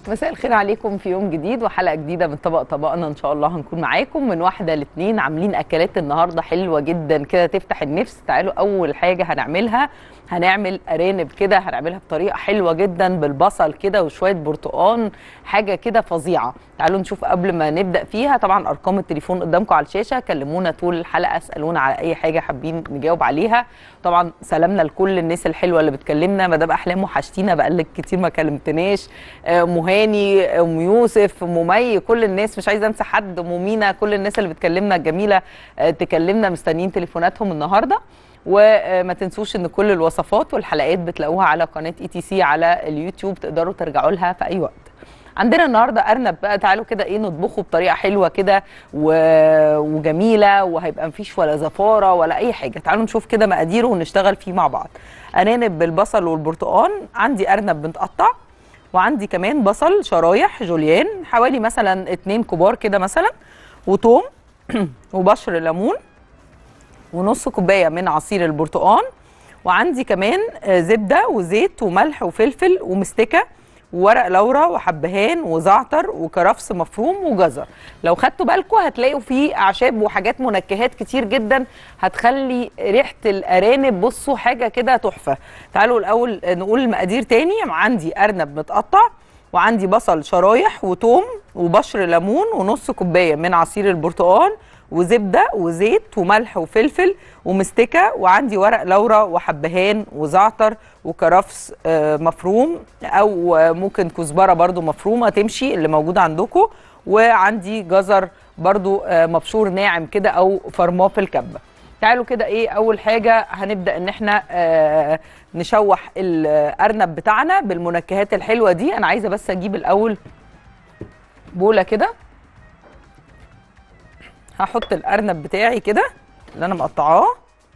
مساء الخير عليكم في يوم جديد وحلقه جديده من طبق طبقنا ان شاء الله هنكون معاكم من واحده لاثنين عاملين اكلات النهارده حلوه جدا كده تفتح النفس تعالوا اول حاجه هنعملها هنعمل ارانب كده هنعملها بطريقه حلوه جدا بالبصل كده وشويه برتقان حاجه كده فظيعه تعالوا نشوف قبل ما نبدا فيها طبعا ارقام التليفون قدامكم على الشاشه كلمونا طول الحلقه اسالونا على اي حاجه حابين نجاوب عليها طبعا سلامنا لكل الناس الحلوه اللي بتكلمنا مدام احلام وحشتينا بقالك كتير ما كلمتناش آه، ام هاني ام يوسف ام مي كل الناس مش عايزه انسى حد ام مينا كل الناس اللي بتكلمنا الجميله آه، تكلمنا مستنيين تليفوناتهم النهارده وما تنسوش ان كل الوصفات والحلقات بتلاقوها على قناه اي تي سي على اليوتيوب تقدروا ترجعوا لها في اي وقت عندنا النهارده ارنب بقى تعالوا كده ايه نطبخه بطريقه حلوه كده و... وجميله وهيبقى مفيش ولا زفاره ولا اي حاجه تعالوا نشوف كده مقاديره ونشتغل فيه مع بعض ارانب بالبصل والبرتقال عندي ارنب متقطع وعندي كمان بصل شرايح جوليان حوالي مثلا اتنين كبار كده مثلا وتوم وبشر ليمون ونص كوبايه من عصير البرتقال وعندي كمان آه، زبده وزيت وملح وفلفل ومستكه وورق لورا وحبهان وزعتر وكرفس مفروم وجزر لو خدتوا بالكم هتلاقوا فيه اعشاب وحاجات منكهات كتير جدا هتخلي ريحه الارانب بصوا حاجه كده تحفه تعالوا الاول نقول المقادير تاني عندي ارنب متقطع وعندي بصل شرايح وتوم وبشر ليمون ونص كوبايه من عصير البرتقال وزبده وزيت وملح وفلفل ومستكه وعندي ورق لورا وحبهان وزعتر وكرفس آه، مفروم او آه، ممكن كزبره برضو مفرومه تمشي اللي موجوده عندكم وعندي جزر برضو آه، مبشور ناعم كده او فرماه في الكبه تعالوا كده ايه اول حاجه هنبدا ان احنا آه نشوح الارنب بتاعنا بالمنكهات الحلوه دي انا عايزه بس اجيب الاول بوله كده هحط الارنب بتاعي كده اللي انا مقطعاه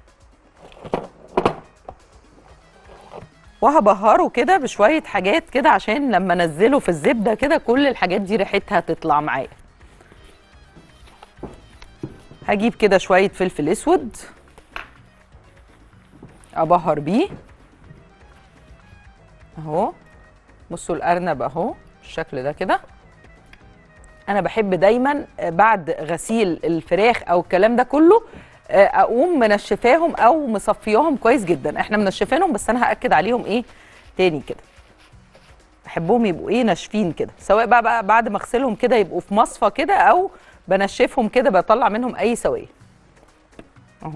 وهبهره كده بشويه حاجات كده عشان لما انزله في الزبده كده كل الحاجات دي ريحتها تطلع معايا هجيب كده شويه فلفل اسود ابهر بيه اهو بصوا الارنب اهو بالشكل ده كده انا بحب دايما بعد غسيل الفراخ او الكلام ده كله اقوم منشفاهم او مصفياهم كويس جدا احنا منشفينهم بس انا هاكد عليهم ايه تاني كده بحبهم يبقوا ايه ناشفين كده سواء بقى, بقى بعد ما اغسلهم كده يبقوا في مصفى كده او بنشفهم كده بطلع منهم اي سوائل اهو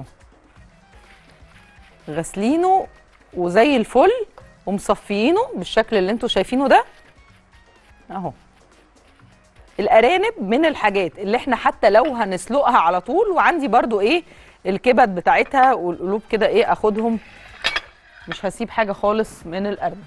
غسلينه وزي الفل ومصفيينه بالشكل اللي انتوا شايفينه ده اهو الارانب من الحاجات اللي احنا حتى لو هنسلقها على طول وعندي برضو ايه الكبد بتاعتها والقلوب كده ايه اخدهم مش هسيب حاجه خالص من الارنب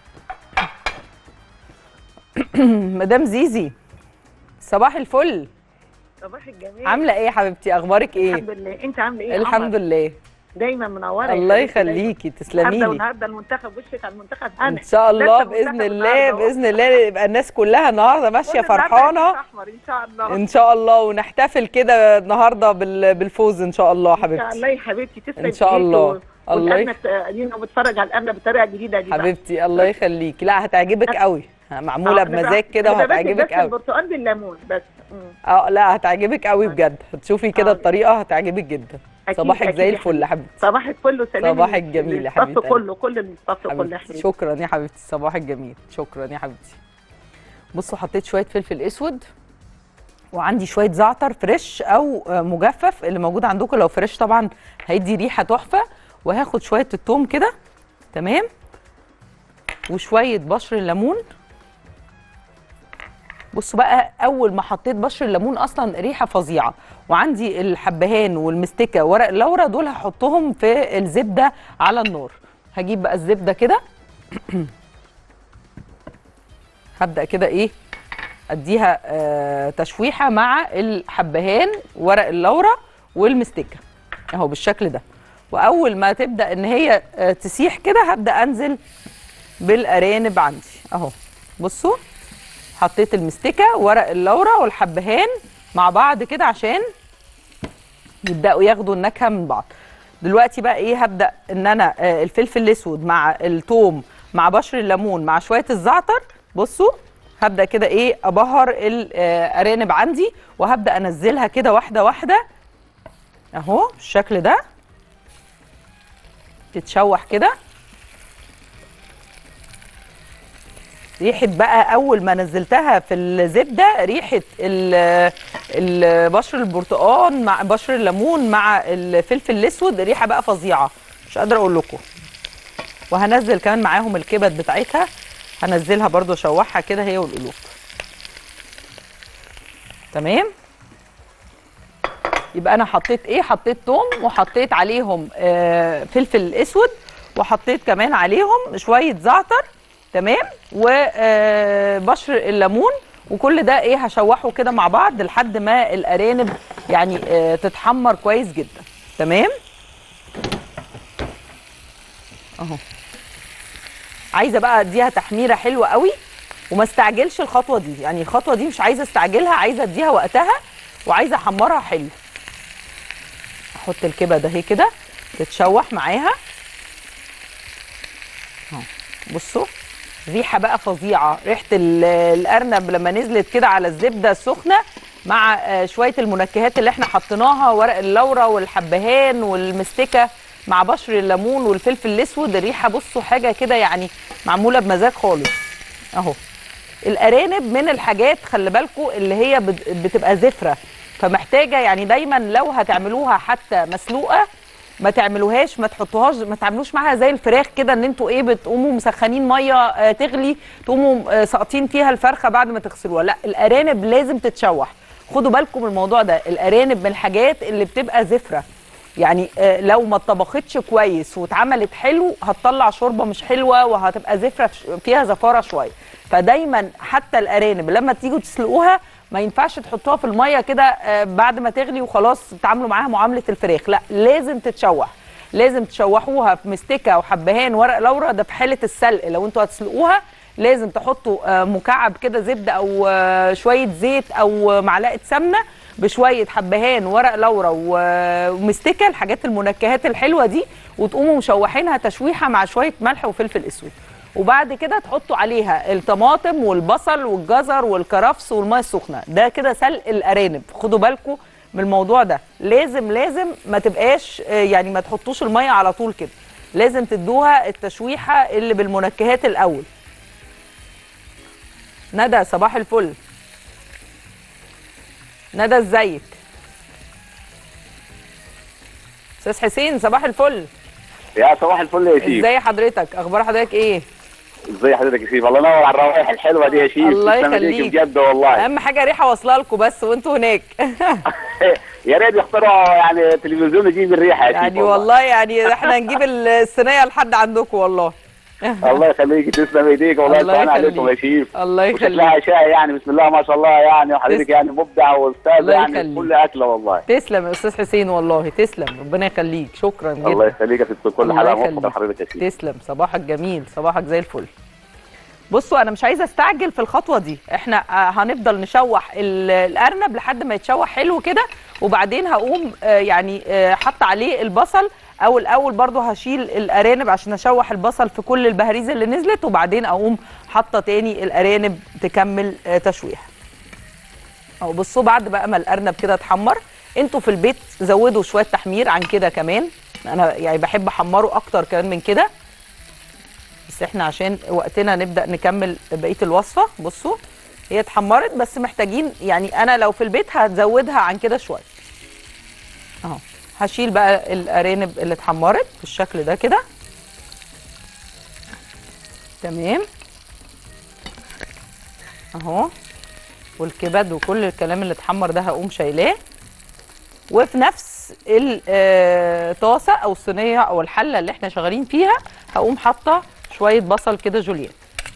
مدام زيزي صباح الفل صباح الجميل عامله ايه يا حبيبتي اخبارك ايه الحمد لله انت عامله ايه يا الحمد قمر؟ لله دايما منوره الله يا حبيبتي يخليكي تسلمي النهارده لي والنهارده المنتخب وشك على المنتخب انا ان شاء الله لسه باذن المنتخب الله النهاردة أهو. باذن الله يبقى الناس كلها النهارده ماشيه كل النهاردة فرحانه أكيد احمر ان شاء الله ان شاء الله ونحتفل كده النهارده بال- بالفوز ان شاء الله ان شاء حبيبتي الله يا حبيبتي تسلم إن شاء إيديك الله. و- الله والأرنب ت- ادينا بتفرج على الارنب بطريقه جديده دي بقى. حبيبتي الله يخليكي لا هتعجبك قوي معموله آه، أنا بمزاج بقى- كده أنا ببدل وهتعجبك بس قوي البرتقال بالليمون بس مم. اه لا هتعجبك قوي بجد هتشوفي كده آه. الطريقه هتعجبك جدا أكيد، صباحك أكيد زي يا الفل يا حبيبتي. حبيبتي صباحك كله سلام صباحك جميل يا الصف حبيبتي. كله كل الصف كله يا حبيبتي حبيبتي شكرا يا حبيبتي صباحك جميل شكرا يا حبيبتي بصوا حطيت شويه فلفل اسود وعندي شويه زعتر فريش او آه، مجفف اللي موجود عندكم لو فريش طبعا هيدي ريحه تحفه وهاخد شويه الثوم كده تمام وشويه بشر الليمون بصوا بقى اول ما حطيت بشر الليمون اصلا ريحه فظيعه وعندي الحبهان والمستكه ورق اللورا دول هحطهم في الزبده على النار هجيب بقى الزبده كده هبدا كده ايه اديها آه تشويحه مع الحبهان ورق اللورا والمستكه اهو بالشكل ده واول ما تبدا ان هي آه تسيح كده هبدا انزل بالارانب عندي اهو بصوا حطيت المستكه ورق اللورا والحبهان مع بعض كده عشان يبداوا ياخدوا النكهه من بعض دلوقتي بقى ايه هبدا ان انا آه، الفلفل الاسود مع الثوم مع بشر الليمون مع شويه الزعتر بصوا هبدا كده ايه ابهر الارانب عندي وهبدا انزلها كده واحده واحده اهو بالشكل ده تتشوح كده ريحه بقى اول ما نزلتها في الزبده ريحه ال- ال- بشر البرتقال مع بشر الليمون مع الفلفل الاسود ريحه بقى فظيعه مش قادره اقول لكم وهنزل كمان معاهم الكبد بتاعتها هنزلها برضو اشوحها كده هي والقلوب تمام يبقى انا حطيت ايه حطيت توم وحطيت عليهم آه فلفل اسود وحطيت كمان عليهم شويه زعتر تمام وبشر الليمون وكل ده ايه هشوحه كده مع بعض لحد ما الارانب يعني آه تتحمر كويس جدا تمام اهو عايزه بقى اديها تحميره حلوه قوي وما استعجلش الخطوه دي يعني الخطوه دي مش عايزه استعجلها عايزه اديها وقتها وعايزه احمرها حلو احط الكبد اهي كده تتشوح معاها اهو بصوا ريحه بقى فظيعه ريحه ال- الارنب لما نزلت كده على الزبده السخنه مع آه، شويه المنكهات اللي احنا حطيناها ورق اللورة والحبهان والمستكه مع بشر الليمون والفلفل الاسود الريحه بصوا حاجه كده يعني معموله بمزاج خالص اهو الارانب من الحاجات خلي بالكم اللي هي بت- بتبقى زفره فمحتاجه يعني دايما لو هتعملوها حتى مسلوقه ما تعملوهاش ما تحطوهاش ما تعملوش معاها زي الفراخ كده ان انتوا ايه بتقوموا مسخنين ميه آه، تغلي تقوموا آه، ساقطين فيها الفرخه بعد ما تغسلوها لا الارانب لازم تتشوح خدوا بالكم من الموضوع ده الارانب من الحاجات اللي بتبقى زفره يعني آه، لو ما اتطبختش كويس واتعملت حلو هتطلع شوربه مش حلوه وهتبقى زفره فيها زفاره شويه فدايما حتى الارانب لما تيجوا تسلقوها ما ينفعش تحطوها في الميه كده آه، بعد ما تغلي وخلاص تعاملوا معاها معامله الفراخ لا لازم تتشوح لازم تشوحوها في مستكه وحبهان ورق لورا ده في حاله السلق لو انتوا هتسلقوها لازم تحطوا آه، مكعب كده زبده او آه، شويه زيت او معلقه سمنه بشويه حبهان ورق لورا و- ومستكه الحاجات المنكهات الحلوه دي وتقوموا مشوحينها تشويحه مع شويه ملح وفلفل اسود وبعد كده تحطوا عليها الطماطم والبصل والجزر والكرفس والميه السخنه ده كده سلق الارانب خدوا بالكم من الموضوع ده لازم لازم ما تبقاش آه، يعني ما تحطوش الميه على طول كده لازم تدوها التشويحه اللي بالمنكهات الاول ندى صباح الفل ندى ازيك استاذ حسين صباح الفل يا صباح الفل يا شيف ازاي حضرتك اخبار حضرتك ايه ازي حضرتك يا شيف الله ينور على الروائح الحلوه دي يا شيف الله تسلم ايديك يخليك. بجد والله اهم حاجه ريحه واصله لكم بس وانتوا هناك يا ريت يخترعوا يعني تلفزيون يجيب الريحه يا شيف يعني والله يعني احنا نجيب الصينيه لحد عندكم والله الله يخليك تسلم ايديك والله الله يسلم عليكم يا يخليك. شيف الله وشكلها يخليك عشاء يعني بسم الله ما شاء الله يعني وحضرتك تسلم. يعني مبدع واستاذ الله يعني يخليك. في كل اكله والله تسلم يا استاذ حسين والله تسلم ربنا يخليك شكرا جدا الله يخليك يا ست كل الله حلقه يخليك. موفقه لحضرتك يا شيف تسلم صباحك جميل صباحك زي الفل بصوا انا مش عايزه استعجل في الخطوه دي احنا آه، هنفضل نشوح ال- الارنب لحد ما يتشوح حلو كده وبعدين هقوم آه، يعني آه، حط عليه البصل او الاول برضو هشيل الارانب عشان اشوح البصل في كل البهاريز اللي نزلت وبعدين اقوم حاطه تاني الارانب تكمل آه، تشويح اهو بصوا بعد بقى ما الارنب كده اتحمر انتوا في البيت زودوا شويه تحمير عن كده كمان انا يعني بحب احمره اكتر كمان من كده بس احنا عشان وقتنا نبدا نكمل بقيه الوصفه بصوا هي اتحمرت بس محتاجين يعني انا لو في البيت هزودها عن كده شويه اهو هشيل بقى الارانب اللي اتحمرت بالشكل ده كده تمام اهو والكبد وكل الكلام اللي اتحمر ده هقوم شايلاه وفي نفس الطاسه او الصينيه او الحله اللي احنا شغالين فيها هقوم حاطه شويه بصل كده جوليان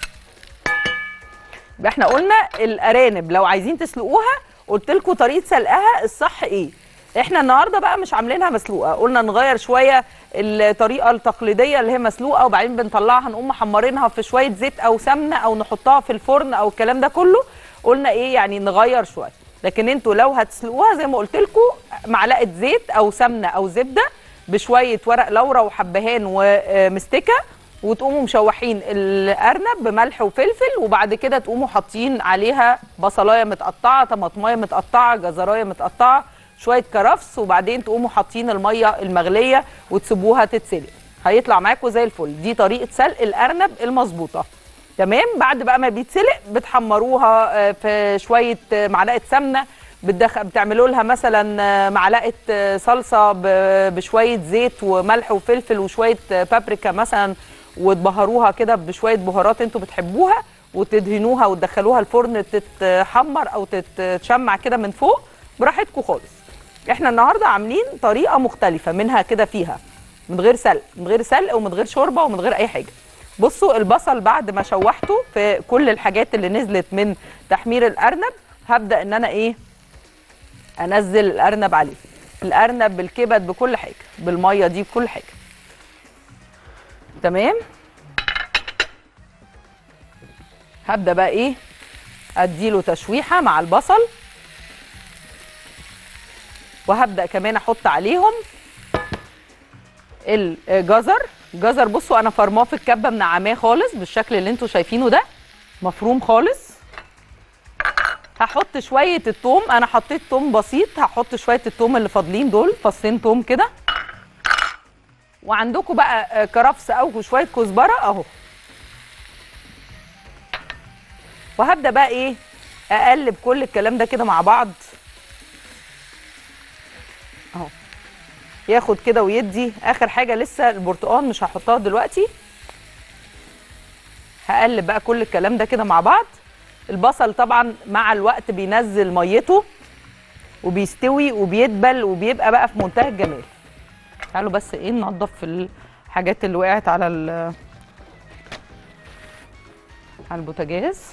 يبقى احنا قلنا الارانب لو عايزين تسلقوها قلت لكم طريقه سلقها الصح ايه احنا النهارده بقى مش عاملينها مسلوقه قلنا نغير شويه الطريقه التقليديه اللي هي مسلوقه وبعدين بنطلعها نقوم محمرينها في شويه زيت او سمنه او نحطها في الفرن او الكلام ده كله قلنا ايه يعني نغير شويه لكن انتوا لو هتسلقوها زي ما قلت لكم معلقه زيت او سمنه او زبده بشويه ورق لورا وحبهان ومستكه وتقوموا مشوحين الارنب بملح وفلفل وبعد كده تقوموا حاطين عليها بصلايه متقطعه طماطمايه متقطعه جزرايه متقطعه شويه كرفس وبعدين تقوموا حاطين الميه المغليه وتسيبوها تتسلق هيطلع معاكم زي الفل دي طريقه سلق الارنب المظبوطه تمام بعد بقى ما بيتسلق بتحمروها آه، في شويه آه، معلقه سمنه بتدخل بتعملوا لها مثلا آه، معلقه آه، صلصه ب- بشويه زيت وملح وفلفل وشويه آه، بابريكا مثلا وتبهروها كده بشويه بهارات انتوا بتحبوها وتدهنوها وتدخلوها الفرن تتحمر او تتشمع كده من فوق براحتكم خالص احنا النهارده عاملين طريقه مختلفه منها كده فيها من غير سلق من غير سلق ومن غير شوربه ومن غير اي حاجه بصوا البصل بعد ما شوحته في كل الحاجات اللي نزلت من تحمير الارنب هبدا ان انا ايه انزل الارنب عليه الارنب بالكبد بكل حاجه بالميه دي بكل حاجه تمام هبدا بقى ايه اديله تشويحه مع البصل وهبدا كمان احط عليهم الجزر الجزر بصوا انا فرماه في الكبه منعماه خالص بالشكل اللي انتوا شايفينه ده مفروم خالص هحط شويه التوم انا حطيت توم بسيط هحط شويه التوم اللي فاضلين دول فصين توم كده وعندكم بقى آه، كرفس او شويه كزبره اهو وهبدا بقى ايه اقلب كل الكلام ده كده مع بعض اهو ياخد كده ويدي اخر حاجه لسه البرتقال مش هحطها دلوقتي هقلب بقى كل الكلام ده كده مع بعض البصل طبعا مع الوقت بينزل ميته وبيستوي وبيدبل وبيبقى بقى في منتهى الجمال تعالوا بس ايه ننضف في الحاجات اللي وقعت على ال على البوتاجاز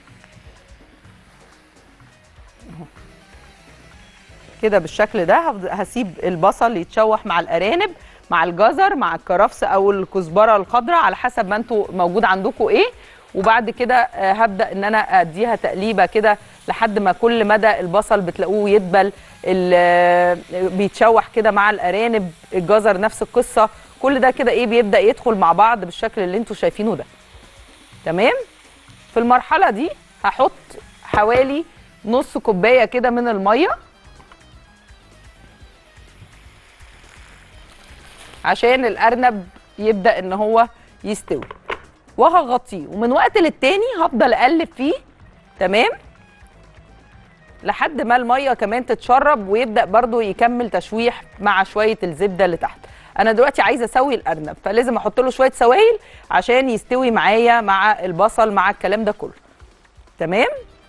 أهو. كده بالشكل ده هفض- هسيب البصل يتشوح مع الارانب مع الجزر مع الكرفس او الكزبره الخضراء على حسب ما انتوا موجود عندكم ايه وبعد كده آه، هبدا ان انا اديها تقليبه كده لحد ما كل مدى البصل بتلاقوه يدبل ال- آه، بيتشوح كده مع الارانب الجزر نفس القصه كل ده كده ايه بيبدا يدخل مع بعض بالشكل اللي انتوا شايفينه ده تمام في المرحله دي هحط حوالي نص كوبايه كده من الميه عشان الارنب يبدا ان هو يستوي وهغطيه ومن وقت للتاني هفضل اقلب فيه تمام لحد ما الميه كمان تتشرب ويبدا برضو يكمل تشويح مع شويه الزبده اللي تحت انا دلوقتي عايزه اسوي الارنب فلازم احط له شويه سوائل عشان يستوي معايا مع البصل مع الكلام ده كله تمام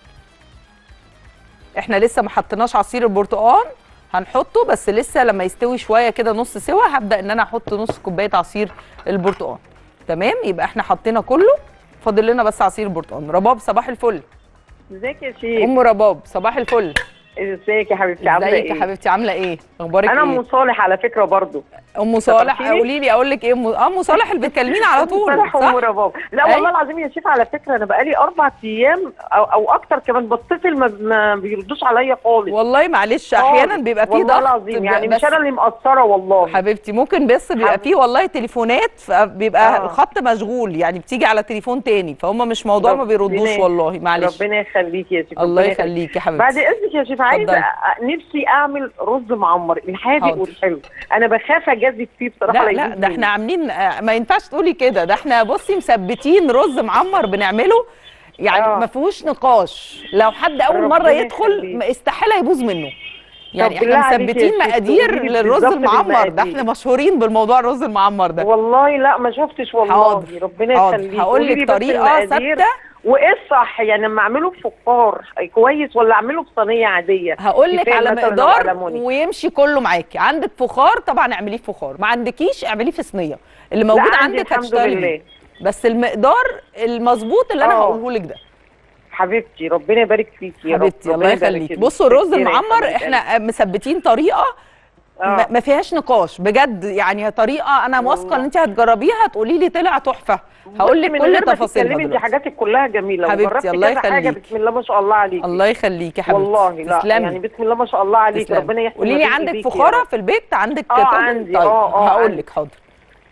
احنا لسه ما حطيناش عصير البرتقال هنحطه بس لسه لما يستوي شويه كده نص سوا هبدا ان انا احط نص كوبايه عصير البرتقال تمام يبقى احنا حطينا كله فاضل لنا بس عصير البرتقال رباب صباح الفل ازيك يا شيخ ام رباب صباح الفل ازيك يا حبيبتي عامله ازيك يا ايه حبيبتي عامله ايه اخبارك انا ايه ام صالح على فكره برضو ام صالح افتكرتيني؟ قولي لي اقول لك ايه ام اه ام صالح اللي بتكلميني على طول صالح صح ام رباب لا أي. والله العظيم يا شيخ على فكره انا بقالي اربع ايام او, أو اكتر كمان بتصل ما, ما بيردوش عليا خالص والله معلش احيانا بيبقى فيه والله ضغط العظيم يعني بس مش انا اللي مقصره والله حبيبتي ممكن بس بيبقى حبيبتي. فيه والله تليفونات فبيبقى آه. الخط مشغول يعني بتيجي على تليفون تاني فهم مش موضوع ما بيردوش ربنا- والله معلش ربنا يخليكي يا شيخ الله ربنا يخليكي يا بعد حبيبتي اذنك يا شيخ عايزه اتفضلي. أ- نفسي اعمل رز معمر الحادق حاضر. والحلو انا بخاف اجازف فيه بصراحه لا لا يجيب ده مني. احنا عاملين آه، ما ينفعش تقولي كده ده احنا بصي مثبتين رز معمر بنعمله يعني آه. ما فيهوش نقاش لو حد اول ربنا مره يدخل يخليك. ما استحاله يبوظ منه يعني بالله احنا عليكي يا مثبتين ست، مقادير قولي لي للرز بالظبط المعمر ده بالمقادير. احنا مشهورين بالموضوع الرز المعمر ده والله لا ما شفتش والله حاضر، ربنا حاضر. يخليك هقول قولي لك لي بس طريقة المقادير. ثابتة. وايه الصح يعني لما اعمله في فخار كويس ولا اعمله في صينيه عاديه هقول لك كفاية على مثلاً مقدار ألموني. ويمشي كله معاكي عندك فخار طبعا اعمليه في فخار ما عندكيش اعمليه في صينيه اللي موجود لا عندي عندك الحمد هتشتغلي لله بيه بس المقدار المظبوط اللي انا آه. هقوله لك ده حبيبتي ربنا يبارك فيكي يا رب حبيبتي ربنا الله يبارك يخليكي فيكي. بصوا الرز كتير يا المعمر حبيبة احنا مثبتين طريقه آه. ما ما فيهاش نقاش بجد يعني هي طريقه انا واثقه ان والله. انت هتجربيها تقولي لي طلع تحفه هقول لك بصي، من كل غير ما تفاصيلها تتكلمي، دي دلوقتي حاجاتك كلها جميله حبيبتي، وجربت الله كذا حاجه يخليكي. بسم الله ما شاء الله عليكي الله يخليكي يا حبيبتي والله لا تسلمي. يعني بسم الله ما شاء الله عليك تسلمي. ربنا يحسن قولي لي ما بين عندك إيديكي يا فخاره رب. في البيت عندك آه، طاجن؟ عندي. طيب آه، آه، هقول عندي. لك حاضر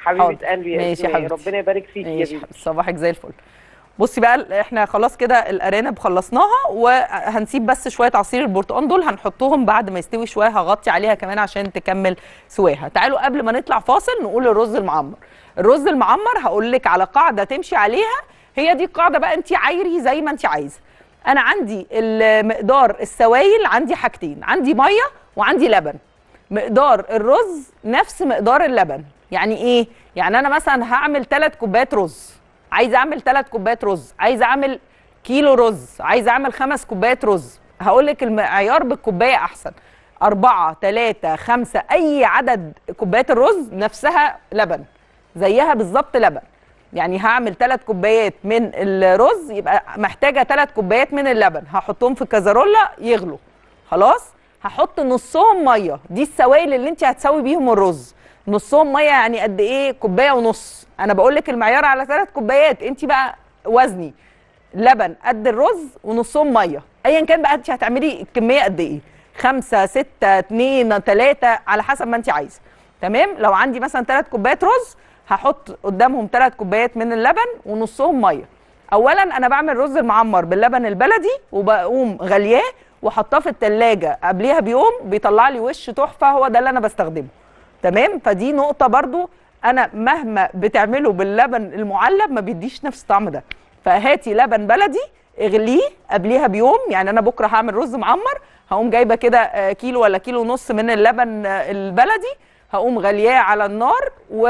حبيبه حاضر. قلبي يا ماشي يا أسماء. حبيبتي. ربنا يبارك فيك يا ماشي بيبي صباحك زي الفل بصي بقى ال- احنا خلاص كده الارانب خلصناها وهنسيب بس شويه عصير البرتقال دول هنحطهم بعد ما يستوي شويه هغطي عليها كمان عشان تكمل سواها تعالوا قبل ما نطلع فاصل نقول الرز المعمر الرز المعمر هقول لك على قاعده تمشي عليها هي دي القاعده بقى انت عايري زي ما انت عايزه انا عندي المقدار السوائل عندي حاجتين عندي ميه وعندي لبن مقدار الرز نفس مقدار اللبن يعني ايه يعني انا مثلا هعمل 3 كوبايات رز عايزه اعمل 3 كوبايات رز عايزه اعمل كيلو رز عايزه اعمل خمس كوبايات رز هقول لك المعيار بالكوبايه احسن أربعة تلاتة خمسة أي عدد كوبايات الرز نفسها لبن زيها بالظبط لبن يعني هعمل ثلاث كوبايات من الرز يبقى محتاجة ثلاث كوبايات من اللبن هحطهم في الكازارولا يغلوا خلاص هحط نصهم ميه دي السوائل اللي انت هتسوي بيهم الرز نصهم ميه يعني قد ايه كوبايه ونص انا بقول لك المعيار على ثلاث كوبايات انت بقى وزني لبن قد الرز ونصهم ميه ايا كان بقى انت هتعملي الكميه قد ايه خمسة ستة اتنين تلاتة على حسب ما انت عايزه تمام لو عندي مثلا ثلاث كوبايات رز هحط قدامهم ثلاث كوبايات من اللبن ونصهم ميه اولا انا بعمل رز المعمر باللبن البلدي وبقوم غلياه وحطاه في التلاجة قبليها بيوم بيطلع لي وش تحفه هو ده اللي انا بستخدمه تمام فدي نقطه برضو انا مهما بتعمله باللبن المعلب ما بيديش نفس الطعم ده فهاتي لبن بلدي اغليه قبليها بيوم يعني انا بكره هعمل رز معمر هقوم جايبه كده آه، كيلو ولا كيلو ونص من اللبن آه، البلدي هقوم غلياه على النار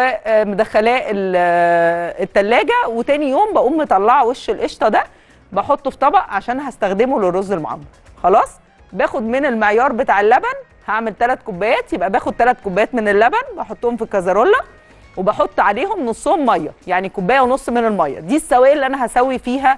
ومدخلاه ال- آه، التلاجة وتاني يوم بقوم مطلعه وش القشطه ده بحطه في طبق عشان هستخدمه للرز المعمر خلاص باخد من المعيار بتاع اللبن هعمل ثلاث كوبايات يبقى باخد ثلاث كوبايات من اللبن بحطهم في الكازارولا وبحط عليهم نصهم ميه يعني كوبايه ونص من الميه دي السوائل اللي انا هسوي فيها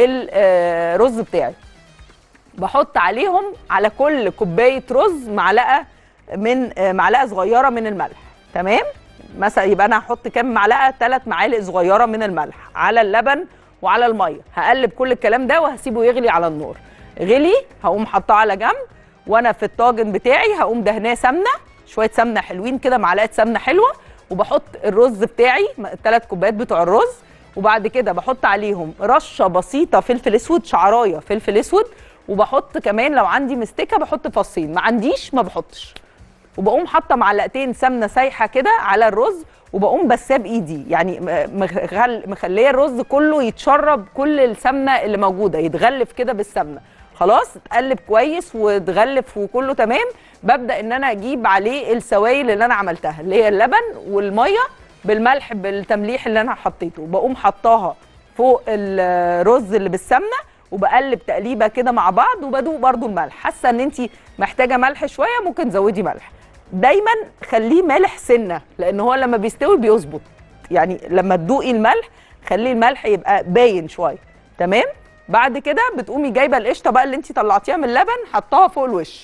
الرز بتاعي بحط عليهم على كل كوبايه رز معلقه من آه، معلقه صغيره من الملح تمام مثلا يبقى انا هحط كام معلقه ثلاث معالق صغيره من الملح على اللبن وعلى الميه هقلب كل الكلام ده وهسيبه يغلي على النار غلي هقوم حاطاه على جنب وانا في الطاجن بتاعي هقوم دهناه سمنه شويه سمنه حلوين كده معلقه سمنه حلوه وبحط الرز بتاعي الثلاث كوبايات بتوع الرز وبعد كده بحط عليهم رشه بسيطه فلفل اسود شعرايه فلفل اسود وبحط كمان لو عندي مستكه بحط فصين ما عنديش ما بحطش وبقوم حاطه معلقتين سمنه سايحه كده على الرز وبقوم بساه بايدي يعني م- مخل- مخليه الرز كله يتشرب كل السمنه اللي موجوده يتغلف كده بالسمنه خلاص اتقلب كويس واتغلف وكله تمام ببدا ان انا اجيب عليه السوائل اللي انا عملتها اللي هي اللبن والميه بالملح بالتمليح اللي انا حطيته بقوم حطاها فوق الرز اللي بالسمنه وبقلب تقليبه كده مع بعض وبدوق برضو الملح حاسه ان انت محتاجه ملح شويه ممكن تزودي ملح دايما خليه مالح سنه لان هو لما بيستوي بيظبط يعني لما تدوقي الملح خليه الملح يبقى باين شويه تمام بعد كده بتقومي جايبه القشطه بقى اللي انت طلعتيها من اللبن حطاها فوق الوش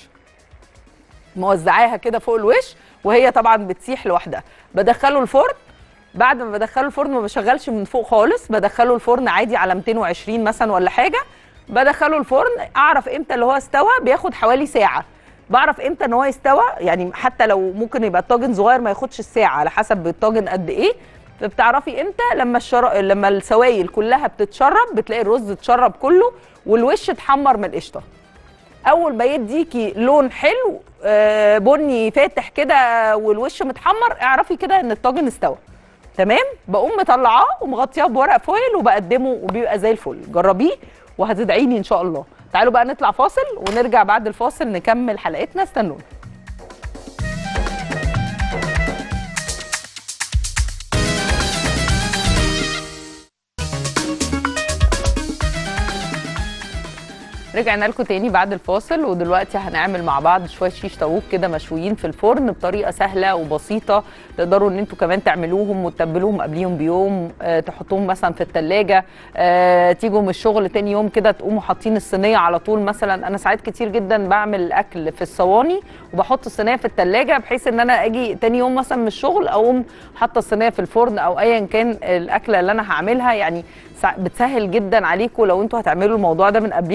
موزعاها كده فوق الوش وهي طبعا بتسيح لوحدها بدخله الفرن بعد ما بدخله الفرن ما بشغلش من فوق خالص بدخله الفرن عادي على 220 مثلا ولا حاجه بدخله الفرن اعرف امتى اللي هو استوى بياخد حوالي ساعه بعرف امتى ان هو يستوى يعني حتى لو ممكن يبقى الطاجن صغير ما ياخدش الساعه على حسب الطاجن قد ايه فبتعرفي امتى لما الشر... لما السوائل كلها بتتشرب بتلاقي الرز اتشرب كله والوش اتحمر من القشطه اول ما يديكي لون حلو آه، بني فاتح كده والوش متحمر اعرفي كده ان الطاجن استوى تمام بقوم مطلعاه ومغطياه بورق فويل وبقدمه وبيبقى زي الفل جربيه وهتدعيني ان شاء الله تعالوا بقى نطلع فاصل ونرجع بعد الفاصل نكمل حلقتنا استنونا رجعنا لكم تاني بعد الفاصل ودلوقتي هنعمل مع بعض شويه شيش طاووق كده مشويين في الفرن بطريقه سهله وبسيطه تقدروا ان انتوا كمان تعملوهم وتتبلوهم قبليهم بيوم آه تحطوهم مثلا في الثلاجه آه تيجوا من الشغل تاني يوم كده تقوموا حاطين الصينيه على طول مثلا انا ساعات كتير جدا بعمل اكل في الصواني وبحط الصينيه في الثلاجه بحيث ان انا اجي تاني يوم مثلا من الشغل اقوم حاطه الصينيه في الفرن او ايا كان الاكله اللي انا هعملها يعني سا- بتسهل جدا عليكم لو انتوا هتعملوا الموضوع ده من قبليها بيوم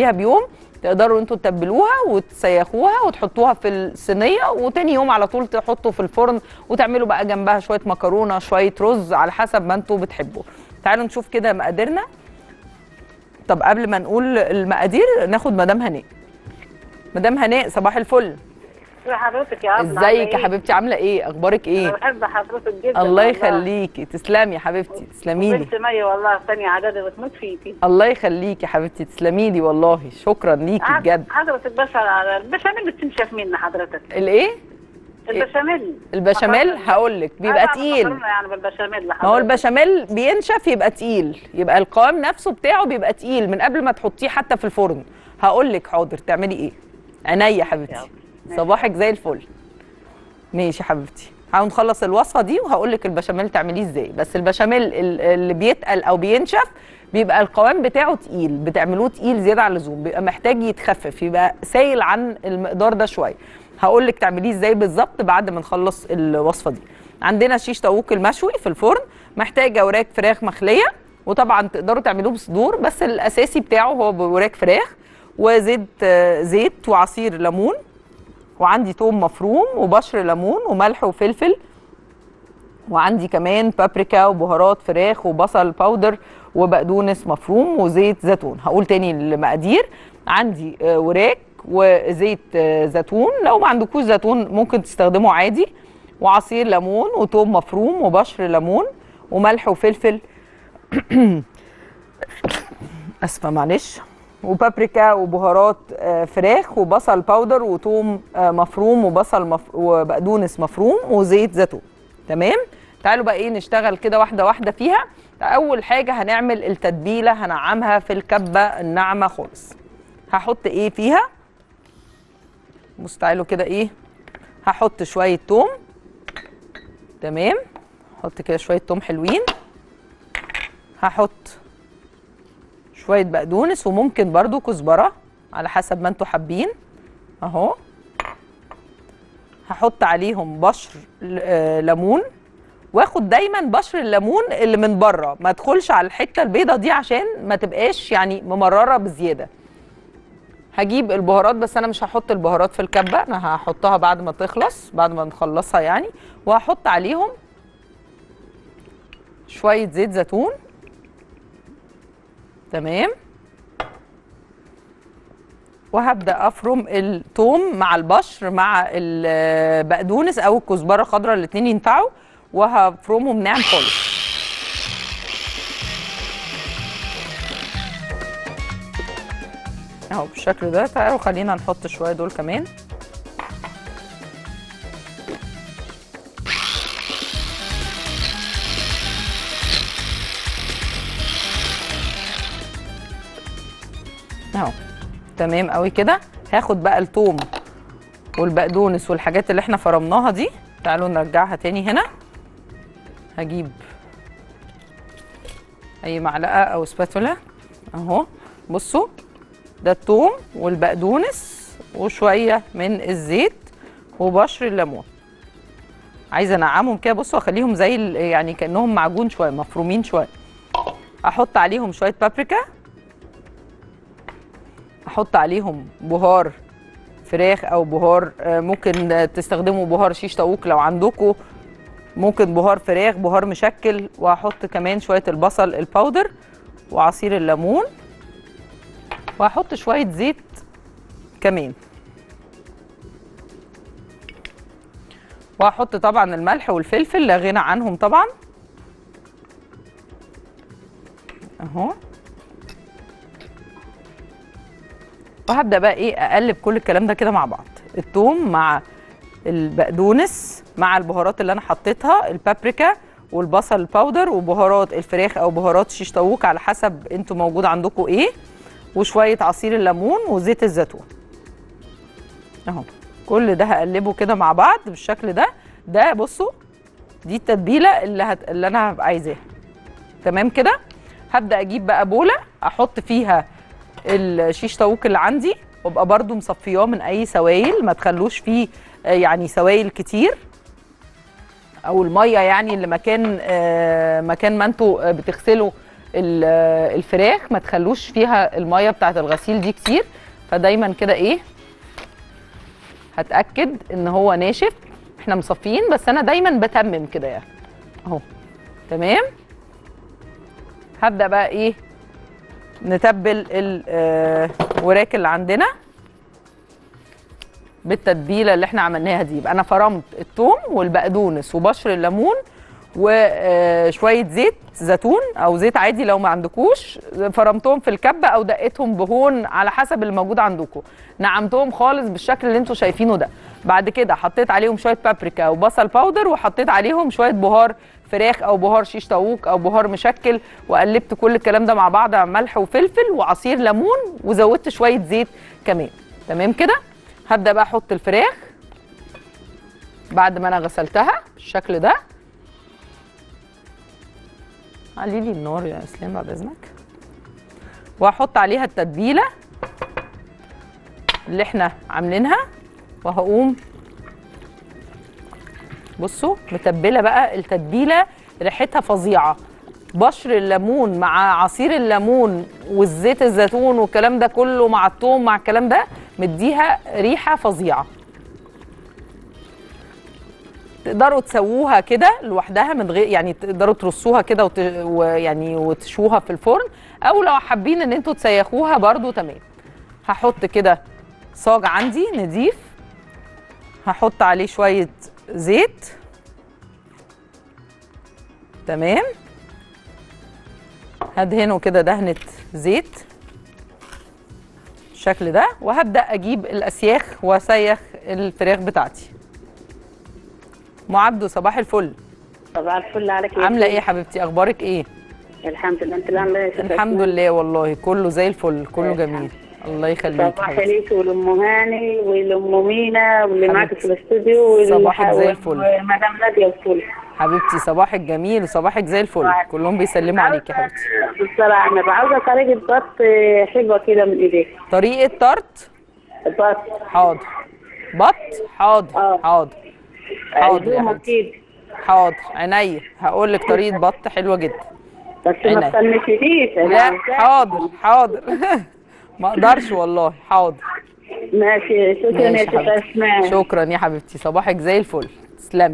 تقدروا انتوا تتبلوها وتسيخوها وتحطوها في الصينيه وتاني يوم على طول تحطوا في الفرن وتعملوا بقى جنبها شويه مكرونه شويه رز على حسب ما انتوا بتحبوا تعالوا نشوف كده مقاديرنا طب قبل ما نقول المقادير ناخد مدام هناء مدام هناء صباح الفل ازي حضرتك يا عبد ازيك يا حبيبتي عامله ايه اخبارك انا ايه بحب حضرتك جدا الله والله. يخليكي تسلمي يا حبيبتي تسلمي لي بنت مي والله في ثانيه اعدادي بتموت فيكي الله يخليكي يا حبيبتي تسلمي لي والله شكرا ليكي عاد- بجد حضرتك بس على البشاميل بتنشف مني حضرتك الايه البشاميل البشاميل مكرونة. هقول لك بيبقى أنا تقيل مكرونة يعني بالبشاميل ما هو لحضرتك. البشاميل بينشف يبقى تقيل يبقى القوام نفسه بتاعه بيبقى تقيل من قبل ما تحطيه حتى في الفرن هقول لك حاضر تعملي ايه عينيا يا حبيبتي ماشي. صباحك زي الفل ماشي يا حبيبتي هنخلص نخلص الوصفه دي وهقول لك البشاميل تعمليه ازاي بس البشاميل ال- اللي بيتقل او بينشف بيبقى القوام بتاعه تقيل بتعملوه تقيل زياده عن اللزوم بيبقى محتاج يتخفف يبقى سايل عن المقدار ده شويه هقول لك تعمليه ازاي بالظبط بعد ما نخلص الوصفه دي عندنا شيش طاووق المشوي في الفرن محتاجه وراك فراخ مخليه وطبعا تقدروا تعملوه بصدور بس الاساسي بتاعه هو بوراك فراخ وزيت آه، زيت وعصير ليمون وعندي توم مفروم وبشر ليمون وملح وفلفل وعندي كمان بابريكا وبهارات فراخ وبصل باودر وبقدونس مفروم وزيت زيتون هقول تاني المقادير عندي آه، وراك وزيت آه، زيتون لو ما عندكوش زيتون ممكن تستخدمه عادي وعصير ليمون وتوم مفروم وبشر ليمون وملح وفلفل اسفه معلش وبابريكا وبهارات آه، فراخ وبصل باودر وتوم آه، مفروم وبصل مف... وبقدونس مفروم وزيت زيتون تمام تعالوا بقى ايه نشتغل كده واحده واحده فيها اول حاجه هنعمل التتبيله هنعمها في الكبه الناعمه خالص هحط ايه فيها بصوا تعالوا كده ايه هحط شويه توم تمام احط كده شويه توم حلوين هحط شويه بقدونس وممكن برضو كزبره على حسب ما انتوا حابين اهو هحط عليهم بشر ل- آه، ليمون واخد دايما بشر الليمون اللي من بره ما ادخلش على الحته البيضه دي عشان ما تبقاش يعني ممرره بزياده هجيب البهارات بس انا مش هحط البهارات في الكبه انا هحطها بعد ما تخلص بعد ما نخلصها يعني وهحط عليهم شويه زيت زيتون تمام وهبدا افرم الثوم مع البشر مع البقدونس او الكزبره الخضراء الاثنين ينفعوا وهفرمهم ناعم خالص اهو بالشكل ده تعالوا خلينا نحط شويه دول كمان اهو تمام قوي كده هاخد بقى الثوم والبقدونس والحاجات اللي احنا فرمناها دي تعالوا نرجعها تاني هنا هجيب اي معلقه او سباتولا اهو بصوا ده الثوم والبقدونس وشويه من الزيت وبشر الليمون عايزه انعمهم كده بصوا اخليهم زي ال- يعني كانهم معجون شويه مفرومين شويه احط عليهم شويه بابريكا احط عليهم بهار فراخ او بهار آه، ممكن آه، تستخدموا بهار شيش طاووق لو عندكم ممكن بهار فراخ بهار مشكل وهحط كمان شويه البصل الباودر وعصير الليمون وهحط شويه زيت كمان وهحط طبعا الملح والفلفل لا غنى عنهم طبعا اهو وهبدا بقى ايه اقلب كل الكلام ده كده مع بعض الثوم مع البقدونس مع البهارات اللي انا حطيتها البابريكا والبصل الباودر وبهارات الفراخ او بهارات شيش طاووق على حسب انتوا موجود عندكم ايه وشويه عصير الليمون وزيت الزيتون اهو كل ده هقلبه كده مع بعض بالشكل ده ده بصوا دي التتبيله اللي هت... اللي انا هبقى عايزاها تمام كده هبدا اجيب بقى بوله احط فيها الشيش طاووق اللي عندي وابقى برضو مصفياه من اي سوائل ما تخلوش فيه آه، يعني سوائل كتير او الميه يعني اللي مكان آه، مكان ما انتوا آه، بتغسلوا ال- آه، الفراخ ما تخلوش فيها الميه بتاعه الغسيل دي كتير فدايما كده ايه هتاكد ان هو ناشف احنا مصفيين بس انا دايما بتمم كده يعني اهو تمام هبدا بقى ايه نتبل الوراك اللي عندنا بالتتبيله اللي احنا عملناها دي يبقى انا فرمت الثوم والبقدونس وبشر الليمون وشويه زيت زيتون او زيت عادي لو ما عندكوش فرمتهم في الكبه او دقيتهم بهون على حسب الموجود عندكم نعمتهم خالص بالشكل اللي انتوا شايفينه ده بعد كده حطيت عليهم شويه بابريكا وبصل باودر وحطيت عليهم شويه بهار فراخ او بهار شيش طاووق او بهار مشكل وقلبت كل الكلام ده مع بعض مع ملح وفلفل وعصير ليمون وزودت شويه زيت كمان تمام كده هبدا بقى احط الفراخ بعد ما انا غسلتها بالشكل ده علي لي النار يا اسلام بعد اذنك وهحط عليها التتبيله اللي احنا عاملينها وهقوم بصوا متبله بقى التتبيله ريحتها فظيعه بشر الليمون مع عصير الليمون والزيت الزيتون والكلام ده كله مع الثوم مع الكلام ده مديها ريحه فظيعه تقدروا تسووها كده لوحدها من غير يعني تقدروا ترصوها كده وت... ويعني وتشوها في الفرن او لو حابين ان انتوا تسيخوها برضو تمام هحط كده صاج عندي نضيف هحط عليه شويه زيت تمام هدهنه كده دهنه زيت بالشكل ده وهبدا اجيب الاسياخ واسيخ الفراخ بتاعتي ام عبده صباح الفل صباح الفل عليك يا عامله ايه سيدي. يا حبيبتي اخبارك ايه الحمد لله انت اللي عامله ايه يا ست الحمد أسماء؟ لله والله كله زي الفل كله جميل الله يخليك صباح حبيبتي. ليك ولام هاني ولام مينا واللي معاك حبيبتي. في الاستوديو صباحك زي الفل. ومدام ناديه وكل حبيبتي صباحك جميل وصباحك زي الفل كلهم بيسلموا عليك يا حبيبتي بصراحه انا عاوزه طريقه بط حلوه كده من ايديك طريقه طرت بط حاضر بط حاضر آه. حاضر حاضر يا عزومه حبيبتي اكيد حاضر عينيا هقول لك طريقه بط حلوه جدا بس عينيا. ما تستنيش انا لا عاوزاك. حاضر حاضر ما اقدرش والله حاضر ماشي شكرا يا ماشي ست حبيبتي. اسماء شكرا يا حبيبتي صباحك زي الفل تسلمي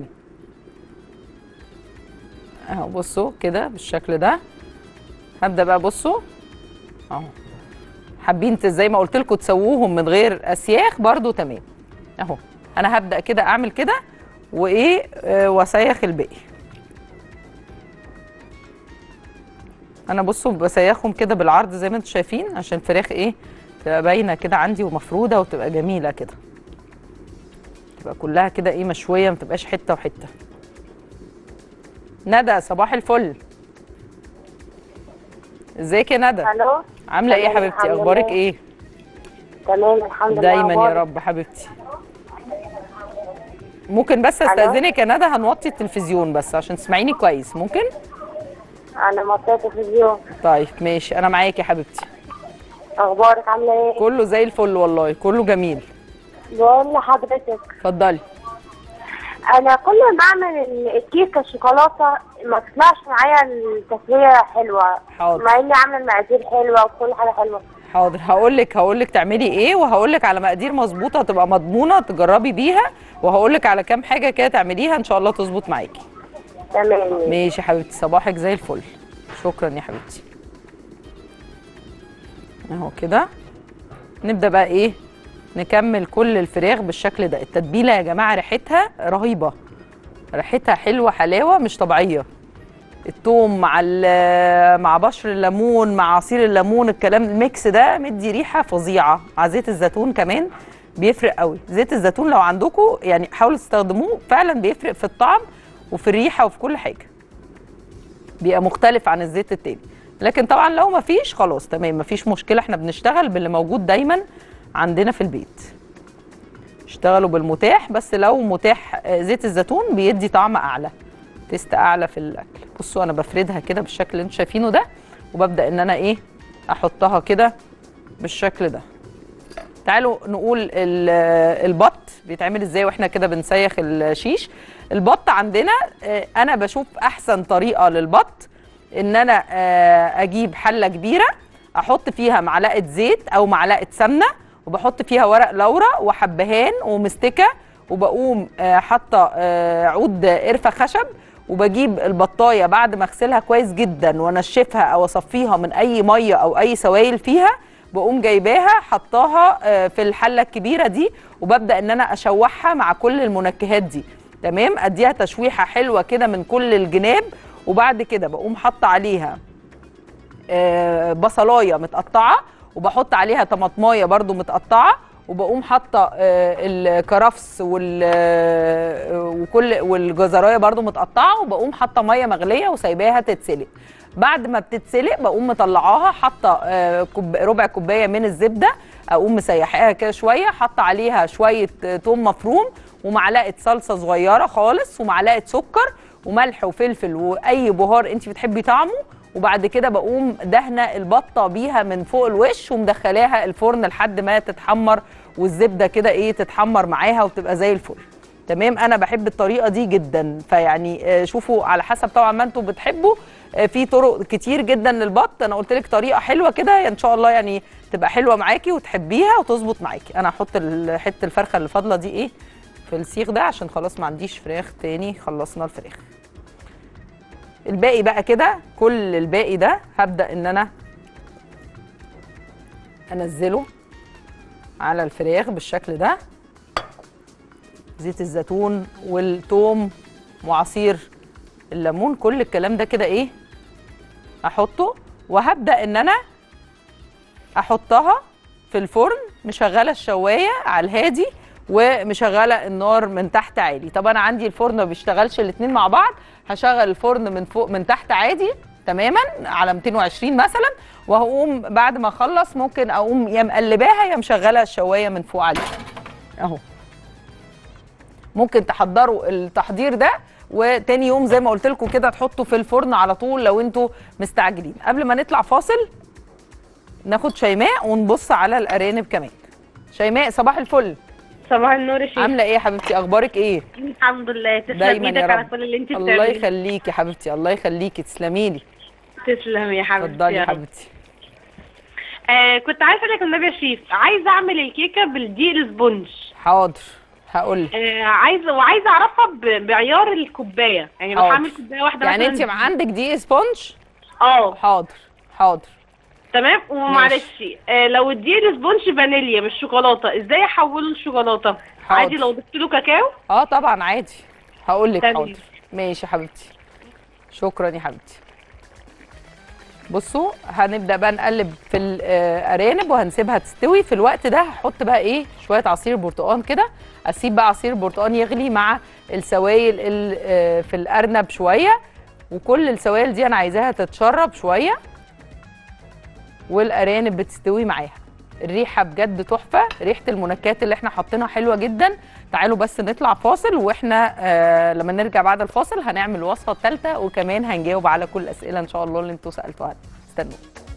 اهو بصوا كده بالشكل ده هبدا بقى بصوا اهو حابين ت- زي ما قلت لكم تسووهم من غير اسياخ برضو تمام اهو انا هبدا كده اعمل كده وايه آه، واسيخ الباقي انا بصوا بسيخهم كده بالعرض زي ما انتم شايفين عشان الفراخ ايه تبقى باينه كده عندي ومفروده وتبقى جميله كده تبقى كلها كده ايه مشويه ما تبقاش حته وحته ندى صباح الفل ازيك يا ندى الو عامله ايه يا تمام، حبيبتي الحمد اخبارك لله. ايه تمام الحمد لله دايما يا أخبارك؟ رب حبيبتي ممكن بس استاذنك يا ندى هنوطي التلفزيون بس عشان تسمعيني كويس ممكن انا مطية التلفزيون طيب ماشي انا معاكي يا حبيبتي اخبارك عامله ايه كله زي الفل والله كله جميل بقول لحضرتك اتفضلي انا كل ما بعمل ال- الكيكه الشوكولاته ما تطلعش معايا التسويه حلوه حاضر. مع اني عامله المقادير حلوه وكل حاجه حلوه حاضر هقول لك هقول لك تعملي ايه وهقول لك على مقادير مظبوطه تبقى مضمونه تجربي بيها وهقول لك على كام حاجه كده تعمليها ان شاء الله تظبط معاكي تمام ماشي يا حبيبتي صباحك زي الفل شكرا يا حبيبتي اهو كده نبدا بقى ايه نكمل كل الفراخ بالشكل ده التتبيله يا جماعه ريحتها رهيبه ريحتها حلوه حلاوه مش طبيعيه الثوم مع ال- مع بشر الليمون مع عصير الليمون الكلام الميكس ده مدي ريحه فظيعه مع زيت الزيتون كمان بيفرق قوي زيت الزيتون لو عندكم يعني حاولوا تستخدموه فعلا بيفرق في الطعم وفي الريحه وفي كل حاجه بيبقى مختلف عن الزيت التاني لكن طبعا لو ما فيش خلاص تمام ما فيش مشكله احنا بنشتغل باللي موجود دايما عندنا في البيت اشتغلوا بالمتاح بس لو متاح آه، زيت الزيتون بيدي طعم اعلى تيست اعلى في الاكل بصوا انا بفردها كده بالشكل اللي انتوا شايفينه ده وببدا ان انا ايه احطها كده بالشكل ده تعالوا نقول ال- البط بيتعمل ازاي واحنا كده بنسيخ الشيش البط عندنا آه، انا بشوف احسن طريقه للبط ان انا آه، اجيب حله كبيره احط فيها معلقه زيت او معلقه سمنه وبحط فيها ورق لورا وحبهان ومستكه وبقوم آه، حاطه آه، عود قرفه خشب وبجيب البطايه بعد ما اغسلها كويس جدا وانشفها او اصفيها من اي ميه او اي سوائل فيها بقوم جايباها حطاها آه، في الحله الكبيره دي وببدا ان انا اشوحها مع كل المنكهات دي تمام اديها تشويحه حلوه كده من كل الجناب وبعد كده بقوم حاطه عليها آه، بصلايه متقطعه وبحط عليها طماطمايه برضو متقطعه وبقوم حاطه آه، الكرفس وال آه، وكل والجزرايه برضو متقطعه وبقوم حاطه ميه مغليه وسايباها تتسلق بعد ما بتتسلق بقوم مطلعاها حاطه آه، كوب ربع كوبايه من الزبده اقوم مسيحاها كده شويه حاطه عليها شويه آه، توم مفروم ومعلقه صلصه صغيره خالص ومعلقه سكر وملح وفلفل واي بهار انت بتحبي طعمه وبعد كده بقوم دهنه البطه بيها من فوق الوش ومدخلاها الفرن لحد ما تتحمر والزبده كده ايه تتحمر معاها وتبقى زي الفل تمام انا بحب الطريقه دي جدا فيعني آه، شوفوا على حسب طبعا ما انتم بتحبوا آه، في طرق كتير جدا للبط انا قلت لك طريقه حلوه كده ان شاء الله يعني تبقى حلوه معاكي وتحبيها وتظبط معاكي انا هحط ال- حته الفرخه اللي فاضله دي ايه في السيخ ده عشان خلاص ما عنديش فراخ تاني خلصنا الفراخ الباقي بقى كده كل الباقي ده هبدا ان انا انزله على الفراخ بالشكل ده زيت الزيتون والثوم وعصير الليمون كل الكلام ده كده ايه احطه وهبدا ان انا احطها في الفرن مشغله الشوايه على الهادي ومشغله النار من تحت عالي طب انا عندي الفرن ما بيشتغلش الاثنين مع بعض هشغل الفرن من فوق من تحت عادي تماما على 220 مثلا وهقوم بعد ما اخلص ممكن اقوم يا مقلباها يا مشغله الشوايه من فوق عليها اهو ممكن تحضروا التحضير ده وتاني يوم زي ما قلت لكم كده تحطوا في الفرن على طول لو انتوا مستعجلين قبل ما نطلع فاصل ناخد شيماء ونبص على الارانب كمان شيماء صباح الفل صباح النور يا شيخ عامله ايه يا حبيبتي اخبارك ايه الحمد لله تسلم دايما ايدك يا على رب كل اللي انت الله بتعمليه يخليكي يا حبيبتي الله يخليكي تسلمي لي تسلم يا حبيبتي اتفضلي يا يا رب. حبيبتي آه كنت عايزه اسالك النبي يا شيف عايزه اعمل الكيكه بالدقيق السبونج حاضر هقول لك آه عايزه وعايزه اعرفها ب- بعيار الكوبايه يعني لو حاضر. هعمل كوبايه واحده يعني مثلاً- انت عندك دي سبونج اه حاضر حاضر تمام ومعلش آه لو الدقيق السبونج فانيليا مش شوكولاته ازاي احوله لشوكولاته حاضر. عادي لو ضفت له كاكاو اه طبعا عادي هقول لك تمام. حاضر ماشي يا حبيبتي شكرا يا حبيبتي بصوا هنبدا بقى نقلب في الارانب وهنسيبها تستوي في الوقت ده هحط بقى ايه شويه عصير برتقان كده اسيب بقى عصير البرتقان يغلي مع السوائل ال- آه، في الارنب شويه وكل السوائل دي انا عايزاها تتشرب شويه والارانب بتستوي معاها الريحه بجد تحفه ريحه المنكهات اللي احنا حاطينها حلوه جدا تعالوا بس نطلع فاصل واحنا آه لما نرجع بعد الفاصل هنعمل الوصفه الثالثه وكمان هنجاوب على كل الاسئله ان شاء الله اللي انتوا سالتوها لنا. استنوا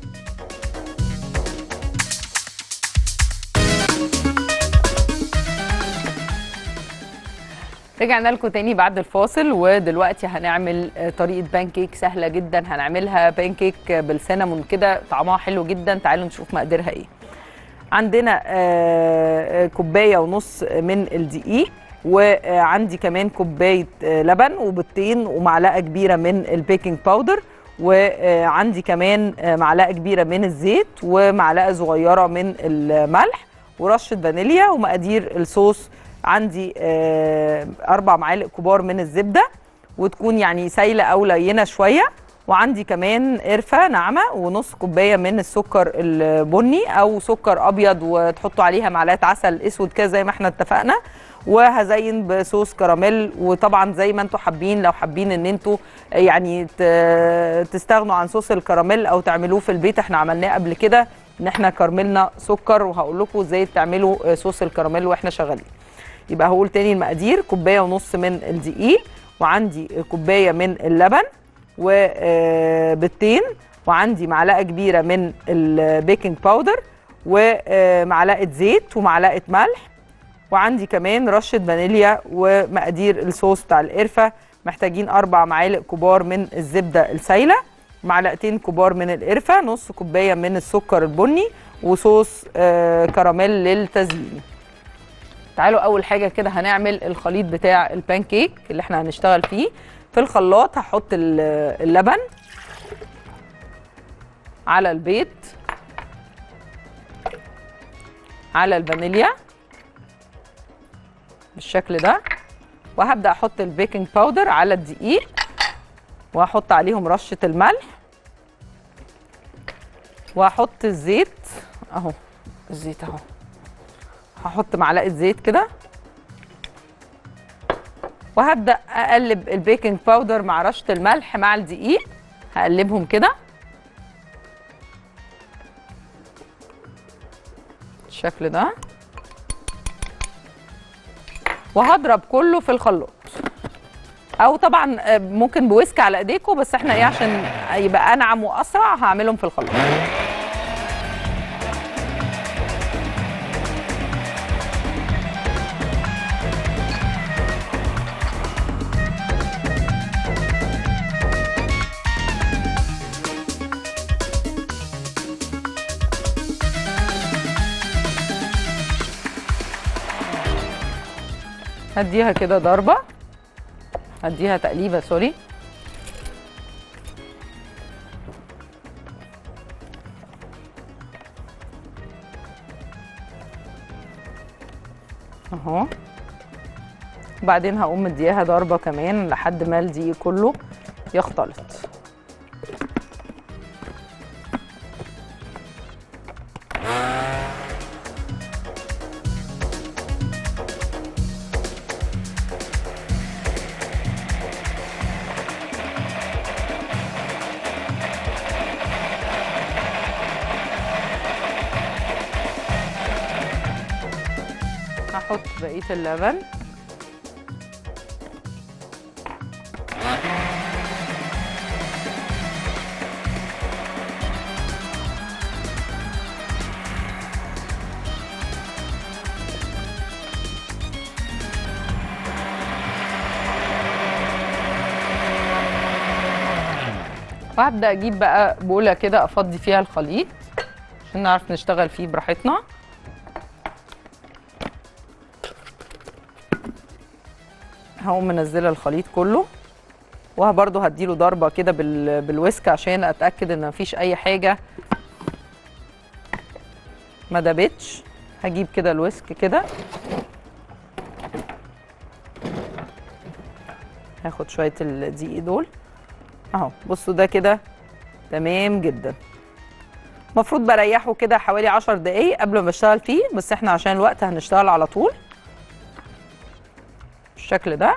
رجعنا لكم تاني بعد الفاصل ودلوقتي هنعمل آه، طريقه بانكيك سهله جدا هنعملها بانكيك بالسينامون كده طعمها حلو جدا تعالوا نشوف مقاديرها ايه عندنا آه، آه، كوبايه ونص من الدقيق وعندي كمان كوبايه آه، لبن وبيضتين ومعلقه كبيره من البيكنج باودر وعندي كمان آه، معلقه كبيره من الزيت ومعلقه صغيره من الملح ورشه فانيليا ومقادير الصوص عندي آه، اربع معالق كبار من الزبده وتكون يعني سايله او لينه شويه وعندي كمان قرفه ناعمه ونص كوبايه من السكر البني او سكر ابيض وتحطوا عليها معلقه عسل اسود كده زي ما احنا اتفقنا وهزين بصوص كراميل وطبعا زي ما انتوا حابين لو حابين ان انتوا يعني ت- تستغنوا عن صوص الكراميل او تعملوه في البيت احنا عملناه قبل كده ان احنا كرملنا سكر وهقول لكم ازاي تعملوا صوص الكراميل واحنا شغالين يبقى هقول تاني المقادير كوبايه ونص من الدقيق وعندي كوبايه من اللبن وبيضتين وعندي معلقه كبيره من البيكنج باودر ومعلقه زيت ومعلقه ملح وعندي كمان رشه فانيليا ومقادير الصوص بتاع القرفه محتاجين اربع معالق كبار من الزبده السايله معلقتين كبار من القرفه نص كوبايه من السكر البني وصوص آه كراميل للتزيين تعالوا اول حاجه كده هنعمل الخليط بتاع البان كيك اللي احنا هنشتغل فيه في الخلاط هحط ال- اللبن على البيض على الفانيليا بالشكل ده وهبدا احط البيكنج باودر على الدقيق وهحط عليهم رشه الملح وهحط الزيت اهو الزيت اهو هحط معلقه زيت كده وهبدا اقلب البيكنج باودر مع رشه الملح مع الدقيق هقلبهم كده بالشكل ده وهضرب كله في الخلاط او طبعا آه، ممكن بويسك على ايديكم بس احنا ايه عشان يبقى انعم واسرع هعملهم في الخلاط هديها كده ضربه هديها تقليبه سوري اهو وبعدين هقوم مدياها ضربه كمان لحد ما الدقيق كله يختلط هحط بقيه اللبن وهبدا اجيب بقى بوله كده افضي فيها الخليط عشان نعرف نشتغل فيه براحتنا هقوم منزله الخليط كله وبرده هديله ضربه كده بال... بالويسك عشان اتاكد ان مفيش اي حاجه ما دابتش هجيب كده الويسك كده هاخد شويه الدقيق دول اهو بصوا ده كده تمام جدا المفروض بريحه كده حوالي 10 دقايق قبل ما اشتغل فيه بس احنا عشان الوقت هنشتغل على طول بالشكل ده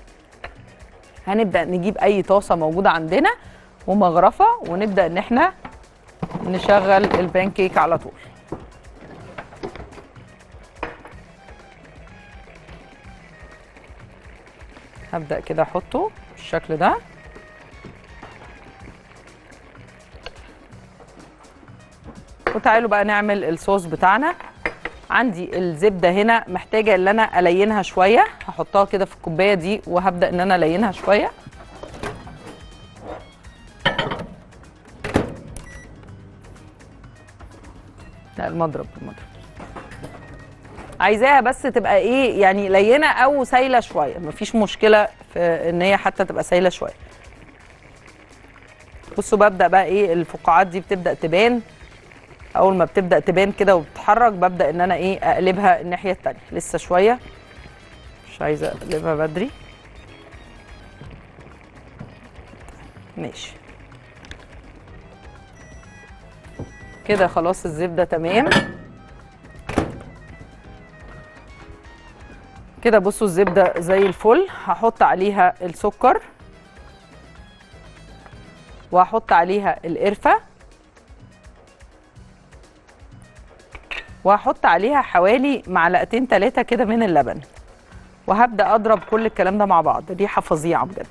هنبدا نجيب اي طاسه موجوده عندنا ومغرفه ونبدا ان احنا نشغل البان كيك على طول هبدا كده احطه بالشكل ده وتعالوا بقى نعمل الصوص بتاعنا عندي الزبده هنا محتاجه ان انا الينها شويه هحطها كده في الكوبايه دي وهبدا ان انا الينها شويه لا المضرب المضرب عايزاها بس تبقى ايه يعني لينه او سايله شويه مفيش مشكله في ان هي حتى تبقى سايله شويه بصوا ببدا بقى ايه الفقاعات دي بتبدا تبان اول ما بتبدا تبان كده وبتتحرك ببدا ان انا ايه اقلبها الناحيه التانية لسه شويه مش عايزه اقلبها بدري ماشي كده خلاص الزبده تمام كده بصوا الزبده زي الفل هحط عليها السكر وهحط عليها القرفه وهحط عليها حوالي معلقتين ثلاثة كده من اللبن وهبدأ أضرب كل الكلام ده مع بعض ريحة فظيعة بجد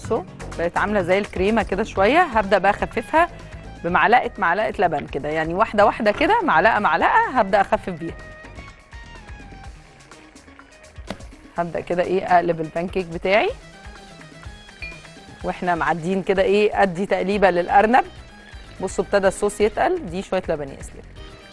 بصوا بقت عامله زي الكريمه كده شويه هبدا بقى اخففها بمعلقه معلقه لبن كده يعني واحده واحده كده معلقه معلقه هبدا اخفف بيها هبدا كده ايه اقلب البانكيك بتاعي واحنا معدين كده ايه ادي تقليبه للارنب بصوا ابتدى الصوص يتقل دي شويه لبن يا اسلام